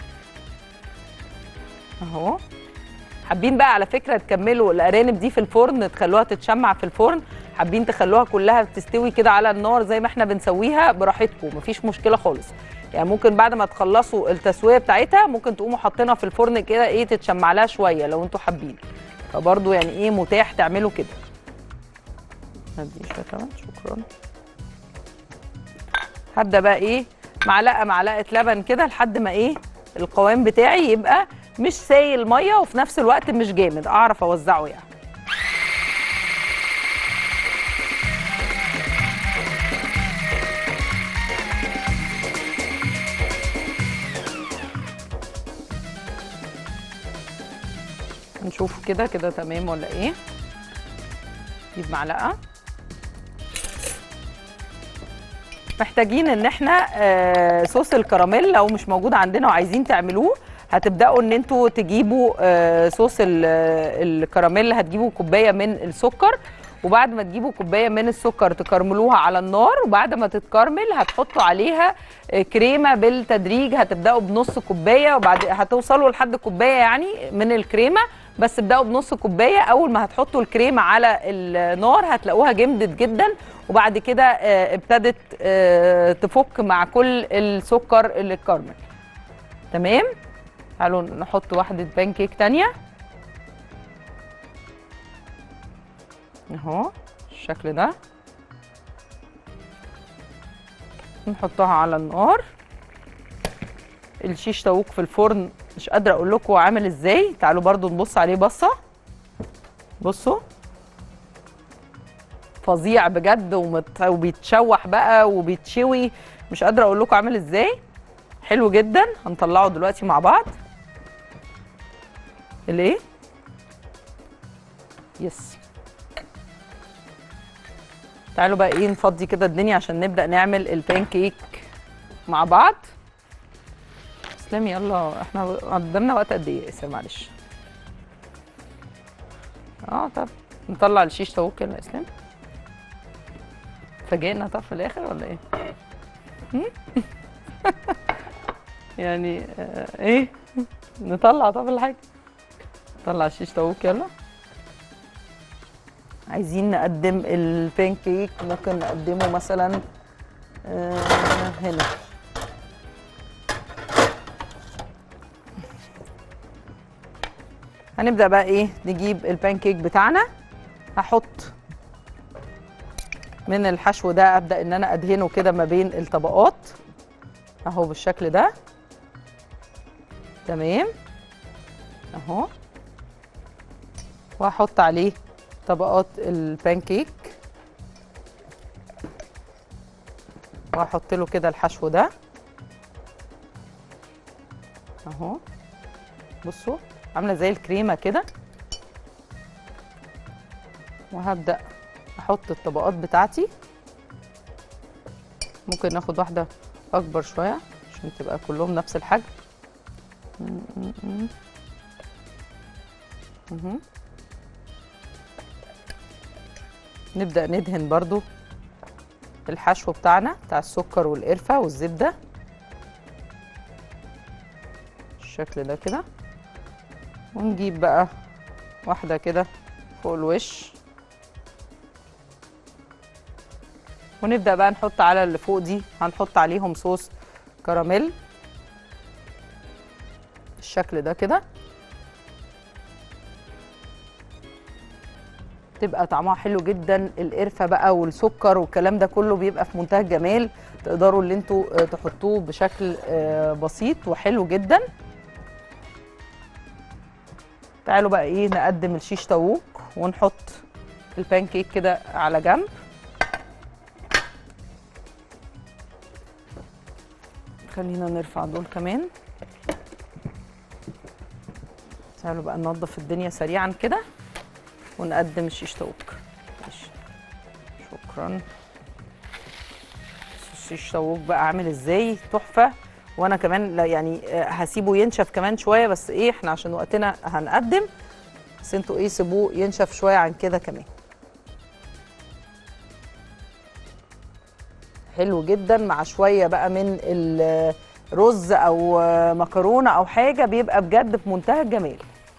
اهو حابين بقى على فكره تكملوا الارانب دي في الفرن تخلوها تتشمع في الفرن حابين تخلوها كلها تستوي كده على النار زي ما احنا بنسويها براحتكم مفيش مشكله خالص يعني ممكن بعد ما تخلصوا التسويه بتاعتها ممكن تقوموا حاطينها في الفرن كده ايه تتشمع لها شويه لو انتوا حابين فبرضه يعني ايه متاح تعملوا كده هدي شويه لبن شكرا هبدا بقى ايه معلقه معلقه لبن كده لحد ما ايه القوام بتاعي يبقى مش سايل ميه وفي نفس الوقت مش جامد اعرف اوزعه يعني نشوف كده كده تمام ولا ايه نجيب معلقه محتاجين ان احنا آه، صوص الكراميل لو مش موجود عندنا وعايزين تعملوه هتبداوا ان انتوا تجيبوا آه، صوص ال- آه، الكراميل هتجيبوا كوبايه من السكر وبعد ما تجيبوا كوبايه من السكر تكرملوها على النار وبعد ما تتكرمل هتحطوا عليها آه، كريمه بالتدريج هتبداوا بنص كوبايه وبعد هتوصلوا لحد كوبايه يعني من الكريمه بس ابداوا بنص كوبايه اول ما هتحطوا الكريمه على النار هتلاقوها جمدت جدا وبعد كده آه، ابتدت آه، تفك مع كل السكر اللي اتكرمل تمام تعالوا نحط واحده بانكيك تانية اهو الشكل ده نحطها على النار الشيش تاووك في الفرن مش قادره اقول لكم عامل ازاي تعالوا برضو نبص عليه بصه بصوا فظيع بجد ومت... وبيتشوح بقى وبيتشوي مش قادره اقول لكم عامل ازاي حلو جدا هنطلعه دلوقتي مع بعض الايه يس تعالوا بقى ايه نفضي كده الدنيا عشان نبدا نعمل البان كيك مع بعض اسلام يلا احنا قدامنا وقت قد ايه يا اسلام معلش اه طب نطلع الشيش طاووق كده يا اسلام فاجئنا طب في الاخر ولا ايه هم؟ يعني آه ايه نطلع طب الحاجه نطلع الشيش طاووق يلا عايزين نقدم البان كيك ممكن نقدمه مثلا آه هنا هنبدا بقى ايه نجيب البان كيك بتاعنا هحط من الحشو ده ابدا ان انا ادهنه كده ما بين الطبقات اهو بالشكل ده تمام اهو وهحط عليه طبقات البان كيك وهحط له كده الحشو ده اهو بصوا عامله زي الكريمه كده وهبدا احط الطبقات بتاعتي ممكن ناخد واحده اكبر شويه عشان تبقى كلهم نفس الحجم م- م- م. مهم. نبدا ندهن برضو الحشو بتاعنا بتاع السكر والقرفه والزبده الشكل ده كده ونجيب بقى واحده كده فوق الوش ونبدا بقى نحط على اللي فوق دي هنحط عليهم صوص كراميل بالشكل ده كده تبقى طعمها حلو جدا القرفه بقى والسكر والكلام ده كله بيبقى في منتهى الجمال تقدروا اللي انتوا آه، تحطوه بشكل آه، بسيط وحلو جدا تعالوا بقى ايه نقدم الشيش طاووق ونحط البان كيك كده على جنب خلينا نرفع دول كمان تعالوا بقى ننظف الدنيا سريعا كده ونقدم الشيش طاووق ماشي. شكرا شكرا الشيش طاووق بقى عامل ازاي تحفه وانا كمان لا يعني آه، هسيبه ينشف كمان شويه بس ايه احنا عشان وقتنا هنقدم بس انتوا ايه سيبوه ينشف شويه عن كده كمان حلو جدا مع شويه بقى من الرز او آه، مكرونه او حاجه بيبقى بجد في منتهى الجمال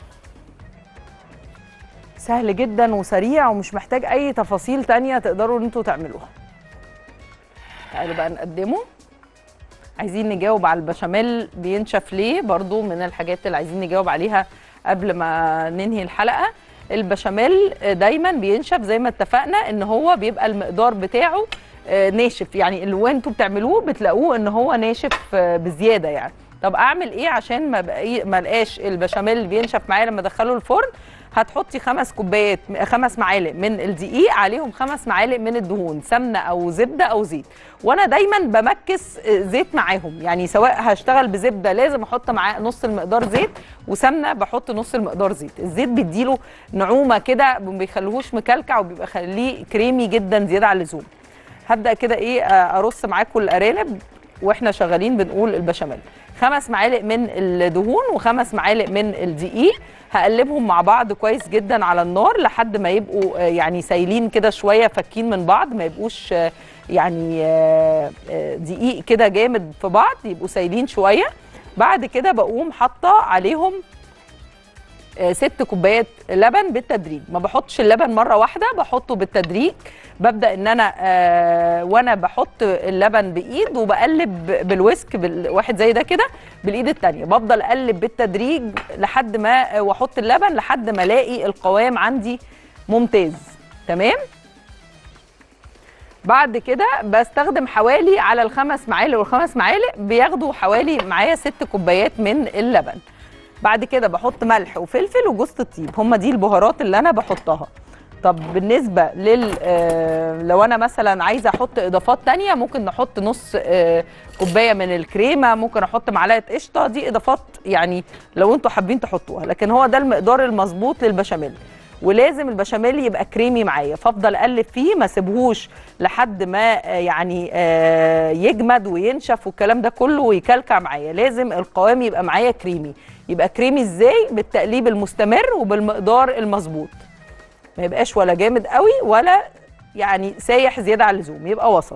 سهل جدا وسريع ومش محتاج اي تفاصيل تانية تقدروا ان انتوا تعملوها تعالوا بقى نقدمه عايزين نجاوب على البشاميل بينشف ليه برضو من الحاجات اللي عايزين نجاوب عليها قبل ما ننهي الحلقة البشاميل دايما بينشف زي ما اتفقنا ان هو بيبقى المقدار بتاعه آه، ناشف يعني اللي وانتوا بتعملوه بتلاقوه ان هو ناشف آه، بزياده يعني طب اعمل ايه عشان ما بقى ما لقاش البشاميل بينشف معايا لما ادخله الفرن هتحطي خمس كوبايات خمس معالق من الدقيق عليهم خمس معالق من الدهون سمنه او زبده او زيت وانا دايما بمكس آه، زيت معاهم يعني سواء هشتغل بزبده لازم احط معاه نص المقدار زيت وسمنه بحط نص المقدار زيت الزيت بيديله نعومه كده ما بيخليهوش مكلكع وبيبقى خليه كريمي جدا زياده عن اللزوم هبدا كده ايه آه، ارص معاكم الارانب واحنا شغالين بنقول البشاميل خمس معالق من الدهون وخمس معالق من الدقيق هقلبهم مع بعض كويس جدا على النار لحد ما يبقوا آه، يعني سايلين كده شويه فكين من بعض ما يبقوش آه، يعني آه، آه، دقيق كده جامد في بعض يبقوا سايلين شويه بعد كده بقوم حاطه عليهم آه، ست كوبايات لبن بالتدريج ما بحطش اللبن مره واحده بحطه بالتدريج ببدا ان انا آه وانا بحط اللبن بايد وبقلب ب- بالويسك بالواحد زي ده كده بالايد التانية بفضل اقلب بالتدريج لحد ما آه، واحط اللبن لحد ما الاقي القوام عندي ممتاز تمام بعد كده بستخدم حوالي على الخمس معالق والخمس معالق بياخدوا حوالي معايا ست كوبايات من اللبن بعد كده بحط ملح وفلفل وجوز الطيب هم دي البهارات اللي انا بحطها طب بالنسبه لل آه لو انا مثلا عايزه احط اضافات تانية ممكن نحط نص آه كوبايه من الكريمه ممكن احط معلقه قشطه دي اضافات يعني لو انتوا حابين تحطوها لكن هو ده المقدار المظبوط للبشاميل ولازم البشاميل يبقى كريمي معايا فافضل اقلب فيه ما اسيبهوش لحد ما آه، يعني آه، يجمد وينشف والكلام ده كله ويكلكع معايا لازم القوام يبقى معايا كريمي يبقى كريمي ازاي بالتقليب المستمر وبالمقدار المظبوط ما يبقاش ولا جامد قوي ولا يعني سايح زياده عن اللزوم يبقى وسط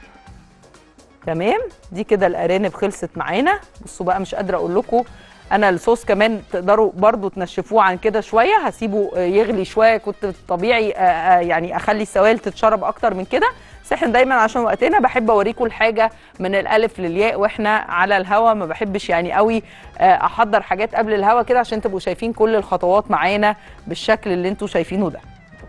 تمام دي كده الارانب خلصت معانا بصوا بقى مش قادره اقول لكم انا الصوص كمان تقدروا برضو تنشفوه عن كده شويه هسيبه آه، يغلي شويه كنت طبيعي آه، آه، يعني اخلي السوائل تتشرب اكتر من كده بس احنا دايما عشان وقتنا بحب اوريكم الحاجه من الالف للياء واحنا على الهوا ما بحبش يعني قوي آه، احضر حاجات قبل الهوا كده عشان تبقوا شايفين كل الخطوات معانا بالشكل اللي انتوا شايفينه ده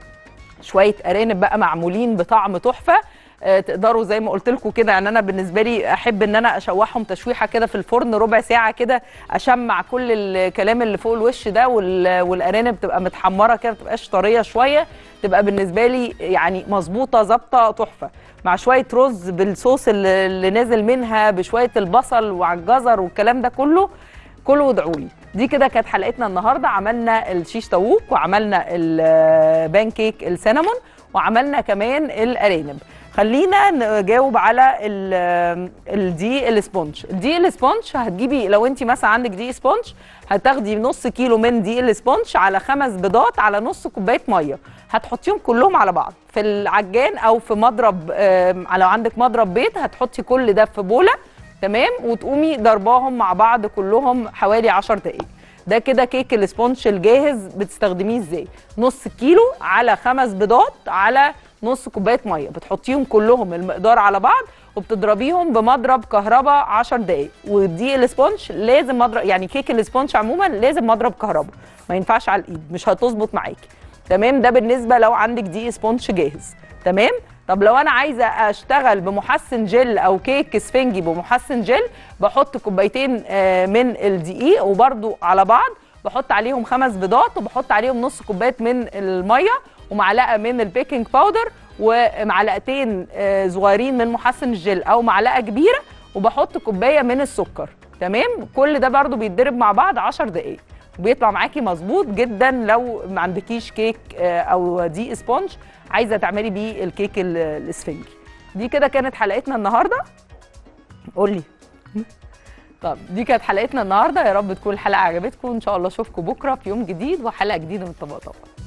شويه ارانب بقى معمولين بطعم تحفه آه، تقدروا زي ما قلت لكم كده يعني انا بالنسبه لي احب ان انا اشوحهم تشويحه كده في الفرن ربع ساعه كده اشمع كل الكلام اللي فوق الوش ده وال- والارانب تبقى متحمره كده ما تبقاش طريه شويه تبقى بالنسبه لي يعني مظبوطه ظابطه تحفه مع شويه رز بالصوص اللي اللي نازل منها بشويه البصل وعلى الجزر والكلام ده كله كله وادعوا لي دي كده كانت حلقتنا النهارده عملنا الشيش طاووق وعملنا البان كيك السينامون وعملنا كمان الارانب خلينا نجاوب على ال- الدقيق الاسبونج الدقيق الاسبونج هتجيبي لو انت مثلا عندك دقيق اسبونج هتاخدي نص كيلو من دقيق الاسبونج على خمس بيضات على نص كوبايه ميه هتحطيهم كلهم على بعض في العجان او في مضرب آم، لو عندك مضرب بيض هتحطي كل ده في بوله تمام وتقومي ضرباهم مع بعض كلهم حوالي 10 دقائق ده كده كيك الاسبونج الجاهز بتستخدميه ازاي نص كيلو على خمس بيضات على نص كوبايه ميه بتحطيهم كلهم المقدار على بعض وبتضربيهم بمضرب كهرباء 10 دقائق ودي الاسبونج لازم مضرب يعني كيك الاسبونج عموما لازم مضرب كهرباء ما ينفعش على الايد مش هتظبط معاكي تمام ده بالنسبه لو عندك دقيق سبونج جاهز تمام طب لو انا عايزه اشتغل بمحسن جل او كيك اسفنجي بمحسن جل بحط كوبايتين آه، من الدقيق وبرده على بعض بحط عليهم خمس بيضات وبحط عليهم نص كوبايه من الميه ومعلقه من البيكنج باودر ومعلقتين آه، صغيرين من محسن الجل او معلقه كبيره وبحط كوبايه من السكر تمام كل ده برده بيتضرب مع بعض 10 دقائق وبيطلع معاكي مظبوط جدا لو ما عندكيش كيك آه، او دي اسبونج عايزه تعملي بيه الكيك ال- الاسفنجي دي كده كانت حلقتنا النهارده قولي طب دي كانت حلقتنا النهارده يا رب تكون الحلقه عجبتكم ان شاء الله اشوفكم بكره في يوم جديد وحلقه جديده من طبق طبق